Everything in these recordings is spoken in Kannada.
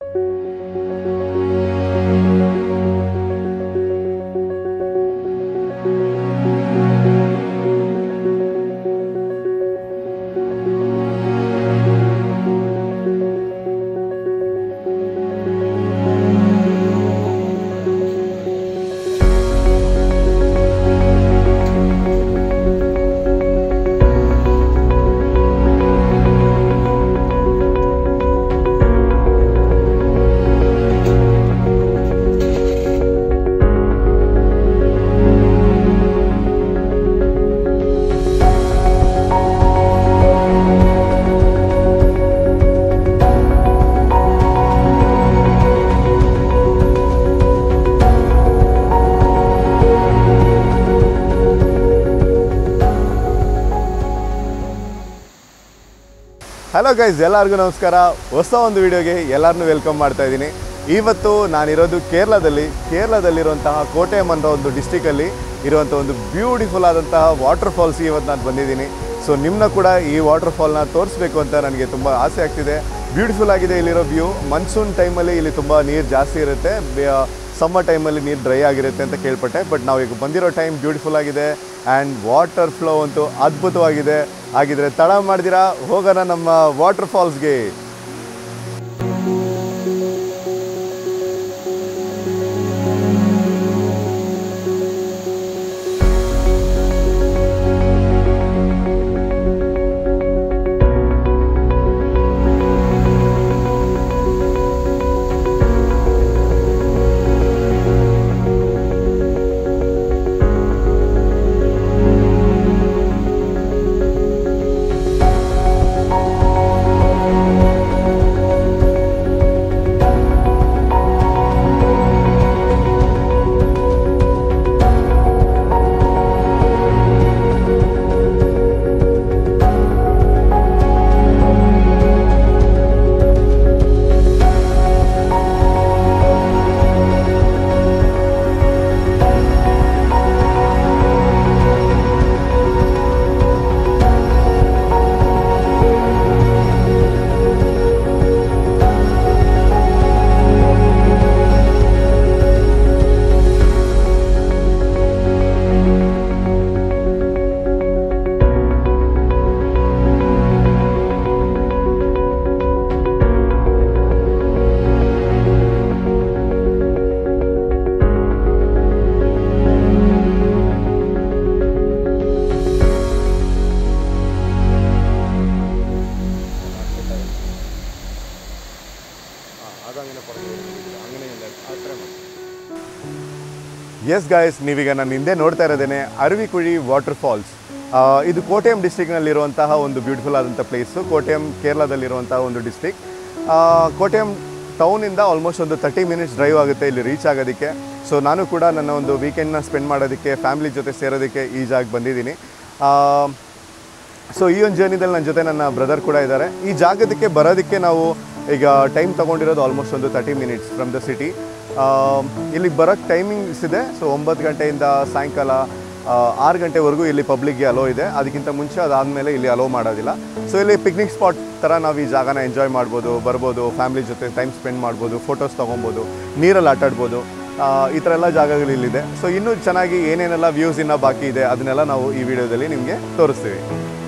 ಹಲೋ ಗೈಸ್ ಎಲ್ಲರಿಗೂ ನಮಸ್ಕಾರ ಹೊಸ ಒಂದು ವಿಡಿಯೋಗೆ ಎಲ್ಲರನ್ನೂ ವೆಲ್ಕಮ್ ಮಾಡ್ತಾ ಇದ್ದೀನಿ ಇವತ್ತು ನಾನಿರೋದು ಕೇರಳದಲ್ಲಿ ಕೇರಳದಲ್ಲಿರುವಂತಹ ಕೋಟೆಯಂ ಅನ್ನೋ ಒಂದು ಡಿಸ್ಟಿಕಲ್ಲಿ ಇರುವಂಥ ಒಂದು ಬ್ಯೂಟಿಫುಲ್ ಆದಂತಹ ವಾಟರ್ ಫಾಲ್ಸ್ಗೆ ಇವತ್ತು ನಾನು ಬಂದಿದ್ದೀನಿ ಸೊ ನಿಮ್ಮನ್ನ ಕೂಡ ಈ ವಾಟರ್ ಫಾಲ್ನ ತೋರಿಸ್ಬೇಕು ಅಂತ ನನಗೆ ತುಂಬ ಆಸೆ ಆಗ್ತಿದೆ ಬ್ಯೂಟಿಫುಲ್ ಆಗಿದೆ ಇಲ್ಲಿರೋ ವ್ಯೂ ಮನ್ಸೂನ್ ಟೈಮಲ್ಲಿ ಇಲ್ಲಿ ತುಂಬ ನೀರು ಜಾಸ್ತಿ ಇರುತ್ತೆ ಸಮ್ಮರ್ ಟೈಮಲ್ಲಿ ನೀರು ಡ್ರೈ ಆಗಿರುತ್ತೆ ಅಂತ ಕೇಳ್ಪಟ್ಟೆ ಬಟ್ ನಾವು ಈಗ ಬಂದಿರೋ ಟೈಮ್ ಬ್ಯೂಟಿಫುಲ್ ಆಗಿದೆ ಆ್ಯಂಡ್ ವಾಟರ್ ಫ್ಲೋ ಅಂತೂ ಅದ್ಭುತವಾಗಿದೆ ಹಾಗಿದ್ರೆ ತಡ ಮಾಡ್ದಿರಾ ಹೋಗೋಣ ನಮ್ಮ ವಾಟರ್ ಫಾಲ್ಸ್ಗೆ ಎಸ್ ಗಾಯ್ಸ್ ನೀವೀಗ ನಾನು ಹಿಂದೆ ನೋಡ್ತಾ ಇರೋದೇನೆ ಅರವಿಕುಳಿ ವಾಟರ್ ಫಾಲ್ಸ್ ಆ, ಇದು ಕೋಟೆಯಂ ಡಿಸ್ಟಿಕ್ನಲ್ಲಿರುವಂತಹ ಒಂದು ಬ್ಯೂಟಿಫುಲ್ ಆದಂಥ ಪ್ಲೇಸು ಕೋಟೆಯಂ ಕೇರಳದಲ್ಲಿರುವಂತಹ ಒಂದು ಡಿಸ್ಟಿಕ್ ಕೋಟೆಯಂ ಟೌನಿಂದ ಆಲ್ಮೋಸ್ಟ್ ಒಂದು ತರ್ಟಿ ಮಿನಿಟ್ಸ್ ಡ್ರೈವ್ ಆಗುತ್ತೆ ಇಲ್ಲಿ ರೀಚ್ ಆಗೋದಕ್ಕೆ ಸೊ ನಾನು ಕೂಡ ನನ್ನ ಒಂದು ವೀಕೆಂಡ್ನ ಸ್ಪೆಂಡ್ ಮಾಡೋದಕ್ಕೆ ಫ್ಯಾಮಿಲಿ ಜೊತೆ ಸೇರೋದಕ್ಕೆ ಈ ಜಾಗ ಬಂದಿದ್ದೀನಿ ಸೊ ಈ ಒಂದು ಜರ್ನಿದಲ್ಲಿ ನನ್ನ ಜೊತೆ ನನ್ನ ಬ್ರದರ್ ಕೂಡ ಇದ್ದಾರೆ ಈ ಜಾಗದಕ್ಕೆ ಬರೋದಕ್ಕೆ ನಾವು ಈಗ ಟೈಮ್ ತೊಗೊಂಡಿರೋದು ಆಲ್ಮೋಸ್ಟ್ ಒಂದು thirty minutes from the city ಇಲ್ಲಿಗೆ ಬರೋಕ್ಕೆ ಟೈಮಿಂಗ್ಸ್ ಇದೆ ಸೊ ಒಂಬತ್ತು ಗಂಟೆಯಿಂದ ಸಾಯಂಕಾಲ ಆ, ಆರು ಗಂಟೆವರೆಗೂ ಇಲ್ಲಿ ಪಬ್ಲಿಕ್ಗೆ ಅಲೋ ಇದೆ ಅದಕ್ಕಿಂತ ಮುಂಚೆ ಅದಾದಮೇಲೆ ಇಲ್ಲಿ ಅಲೋ ಮಾಡೋದಿಲ್ಲ ಸೊ ಇಲ್ಲಿ ಪಿಕ್ನಿಕ್ ಸ್ಪಾಟ್ ಥರ ನಾವು ಈ ಜಾಗನ ಎಂಜಾಯ್ ಮಾಡ್ಬೋದು ಬರ್ಬೋದು ಫ್ಯಾಮಿಲಿ ಜೊತೆ ಟೈಮ್ ಸ್ಪೆಂಡ್ ಮಾಡ್ಬೋದು ಫೋಟೋಸ್ ತೊಗೊಬೋದು ನೀರಲ್ಲಿ ಆಟಾಡ್ಬೋದು ಆ, ಈ ಥರ ಎಲ್ಲ ಜಾಗಗಳು ಇಲ್ಲಿದೆ ಸೊ ಇನ್ನೂ ಚೆನ್ನಾಗಿ ಏನೇನೆಲ್ಲ ವ್ಯೂಸ್ ಇನ್ನೂ ಬಾಕಿ ಇದೆ ಅದನ್ನೆಲ್ಲ ನಾವು ಈ ವಿಡಿಯೋದಲ್ಲಿ ನಿಮಗೆ ತೋರಿಸ್ತೀವಿ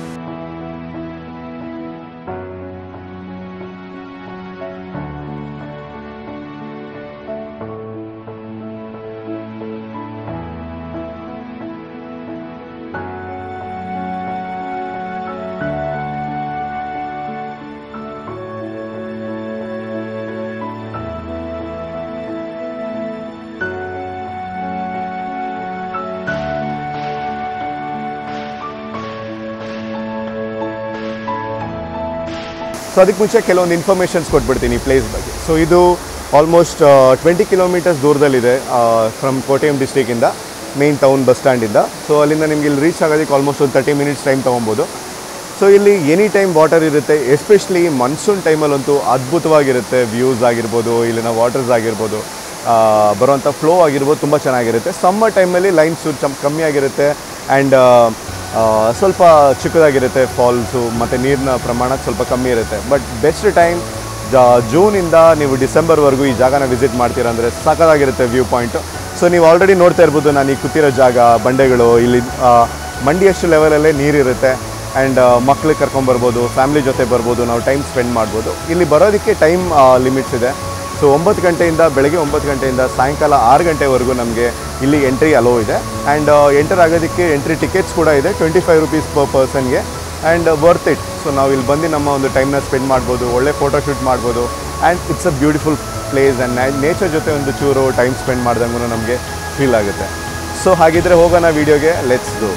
ಸೊ ಅದಕ್ಕೆ ಮುಂಚೆ ಕೆಲವೊಂದು ಇನ್ಫಾರ್ಮೇಷನ್ಸ್ ಕೊಟ್ಬಿಡ್ತೀನಿ ಈ ಪ್ಲೇಸ್ ಬಗ್ಗೆ ಸೊ ಇದು ಆಲ್ಮೋಸ್ಟ್ ಟ್ವೆಂಟಿ ಕಿಲೋಮೀಟರ್ಸ್ ದೂರದಲ್ಲಿದೆ ಫ್ರಮ್ ಕೋಟೆಯಂ ಡಿಸ್ಟಿಕಿಂದ ಮೇನ್ ಟೌನ್ ಬಸ್ ಸ್ಟ್ಯಾಂಡಿಂದ ಸೊ ಅಲ್ಲಿಂದ ನಿಮ್ಗೆ ಇಲ್ಲಿ ರೀಚ್ ಆಗೋದಕ್ಕೆ ಆಲ್ಮೋಸ್ಟ್ ಒಂದು ತರ್ಟಿ ಮಿನಿಟ್ಸ್ ಟೈಮ್ ತೊಗೊಬೋದು ಸೊ ಇಲ್ಲಿ ಎನಿ ಟೈಮ್ ವಾಟರ್ ಇರುತ್ತೆ ಎಸ್ಪೆಷಲಿ ಮನ್ಸೂನ್ ಟೈಮಲ್ಲಂತೂ ಅದ್ಭುತವಾಗಿರುತ್ತೆ ವ್ಯೂಸ್ ಆಗಿರ್ಬೋದು ಇಲ್ಲಿನ ವಾಟರ್ಸ್ ಆಗಿರ್ಬೋದು ಆ, ಬರುವಂಥ ಫ್ಲೋ ಆಗಿರ್ಬೋದು ತುಂಬ ಚೆನ್ನಾಗಿರುತ್ತೆ ಸಮ್ಮರ್ ಟೈಮಲ್ಲಿ ಲೈನ್ಸ್ ಚಮ್ ಕಮ್ಮಿ ಆಗಿರುತ್ತೆ ಆ್ಯಂಡ್ ಸ್ವಲ್ಪ ಚಿಕ್ಕದಾಗಿರುತ್ತೆ ಫಾಲ್ಸು ಮತ್ತು ನೀರಿನ ಪ್ರಮಾಣ ಸ್ವಲ್ಪ ಕಮ್ಮಿ ಇರುತ್ತೆ ಬಟ್ ಬೆಸ್ಟ್ ಟೈಮ್ ಜ ಜೂನಿಂದ ನೀವು ಡಿಸೆಂಬರ್ವರೆಗೂ ಈ ಜಾಗನ ವಿಸಿಟ್ ಮಾಡ್ತೀರಾ ಅಂದರೆ ಸಖತ್ತಾಗಿರುತ್ತೆ ವ್ಯೂ ಪಾಯಿಂಟು ಸೊ ನೀವು ಆಲ್ರೆಡಿ ನೋಡ್ತಾ ಇರ್ಬೋದು ನಾನು ಈ ಕೂತಿರೋ ಜಾಗ ಬಂಡೆಗಳು ಇಲ್ಲಿ ಆ, ಮಂಡಿಯಷ್ಟು ಲೆವೆಲಲ್ಲೇ ನೀರಿರುತ್ತೆ ಆ್ಯಂಡ್ ಮಕ್ಳಿಗೆ ಕರ್ಕೊಂಬರ್ಬೋದು ಫ್ಯಾಮಿಲಿ ಜೊತೆ ಬರ್ಬೋದು ನಾವು ಟೈಮ್ ಸ್ಪೆಂಡ್ ಮಾಡ್ಬೋದು ಇಲ್ಲಿ ಬರೋದಕ್ಕೆ ಟೈಮ್ ಲಿಮಿಟ್ಸ್ ಇದೆ ಸೊ ಒಂಬತ್ತು ಗಂಟೆಯಿಂದ ಬೆಳಗ್ಗೆ ಒಂಬತ್ತು ಗಂಟೆಯಿಂದ ಸಾಯಂಕಾಲ ಆರು ಗಂಟೆವರೆಗೂ ನಮಗೆ ಇಲ್ಲಿ ಎಂಟ್ರಿ ಅಲೋ ಇದೆ ಆ್ಯಂಡ್ ಎಂಟರ್ ಆಗೋದಕ್ಕೆ ಎಂಟ್ರಿ ಟಿಕೆಟ್ಸ್ ಕೂಡ ಇದೆ ಟ್ವೆಂಟಿ ಫೈವ್ ರುಪೀಸ್ ಪರ್ ಪರ್ಸನ್ಗೆ ಆ್ಯಂಡ್ ವರ್ತ್ ಇಟ್ ಸೊ ನಾವು ಇಲ್ಲಿ ಬಂದು ನಮ್ಮ ಒಂದು ಟೈಮ್ನ ಸ್ಪೆಂಡ್ ಮಾಡ್ಬೋದು ಒಳ್ಳೆ ಫೋಟೋ ಶೂಟ್ ಮಾಡ್ಬೋದು and it's a beautiful place and nature ಜೊತೆ ಒಂದು ಚೂರು ಟೈಮ್ ಸ್ಪೆಂಡ್ ಮಾಡ್ದಂಗೂ ನಮಗೆ ಫೀಲ್ ಆಗುತ್ತೆ ಸೊ ಹಾಗಿದ್ರೆ ಹೋಗೋಣ ವಿಡಿಯೋಗೆ ಲೆಟ್ಸ್ ಗೋ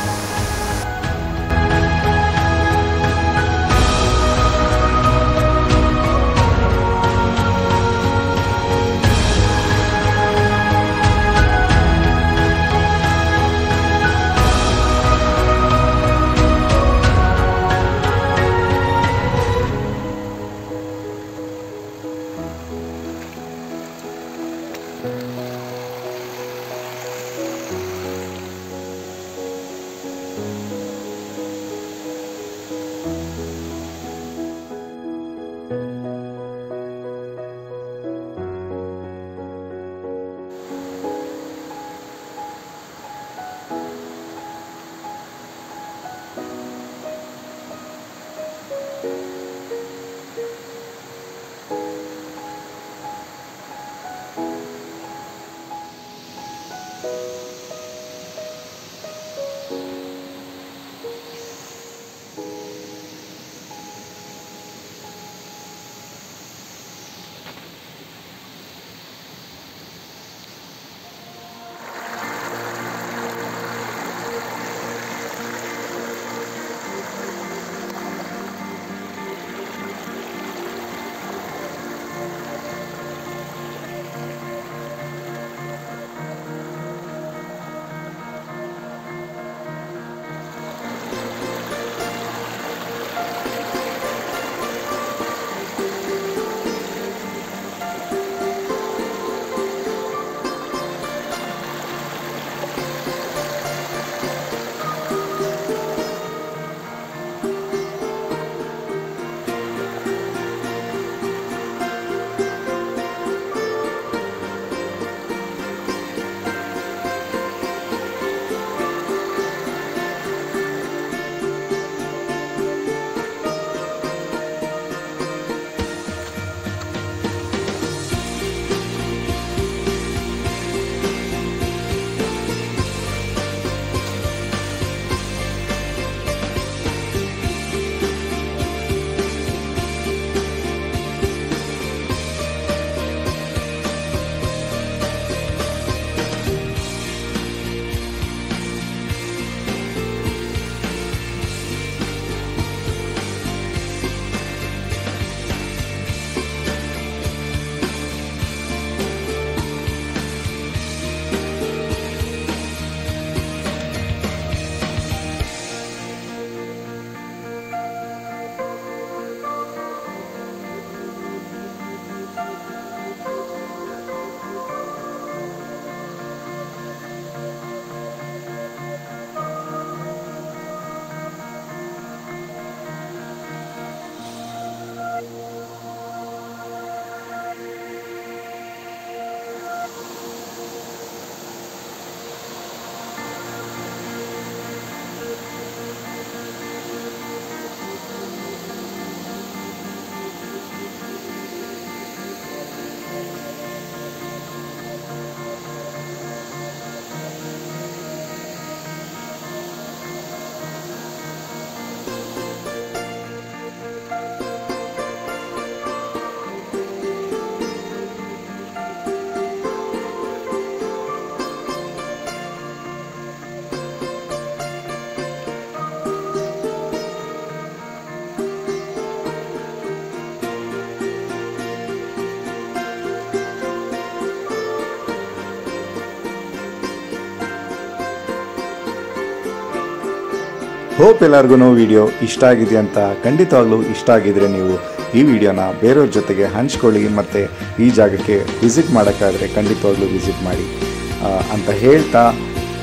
ಹೋಪ್ ಎಲ್ಲರಿಗೂ ವಿಡಿಯೋ ಇಷ್ಟ ಆಗಿದೆ ಅಂತ ಖಂಡಿತವಾಗ್ಲೂ ಇಷ್ಟ ಆಗಿದ್ರೆ ನೀವು ಈ ವಿಡಿಯೋನ ಬೇರೆಯವ್ರ ಜೊತೆಗೆ ಹಂಚ್ಕೊಳ್ಳಿ ಮತ್ತು ಈ ಜಾಗಕ್ಕೆ ವಿಸಿಟ್ ಮಾಡೋಕ್ಕಾದರೆ ಖಂಡಿತವಾಗ್ಲೂ ವಿಸಿಟ್ ಮಾಡಿ ಆ, ಅಂತ ಹೇಳ್ತಾ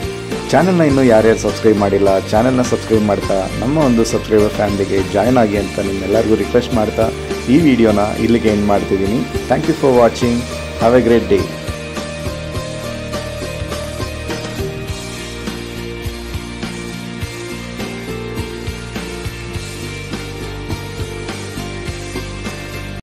ಚಾನೆಲ್ನ ಇನ್ನೂ ಯಾರ್ಯಾರು ಸಬ್ಸ್ಕ್ರೈಬ್ ಮಾಡಿಲ್ಲ ಚಾನೆಲ್ನ ಸಬ್ಸ್ಕ್ರೈಬ್ ಮಾಡ್ತಾ ನಮ್ಮ ಒಂದು ಸಬ್ಸ್ಕ್ರೈಬರ್ ಫ್ಯಾಮಿಲಿಗೆ ಜಾಯ್ನ್ ಆಗಿ ಅಂತ ನಿಮ್ಮೆಲ್ಲರಿಗೂ ರಿಕ್ವೆಸ್ಟ್ ಮಾಡ್ತಾ ಈ ವಿಡಿಯೋನ ಇಲ್ಲಿಗೆ ಎಂಡ್ ಮಾಡ್ತಿದ್ದೀನಿ thank you for watching have a great day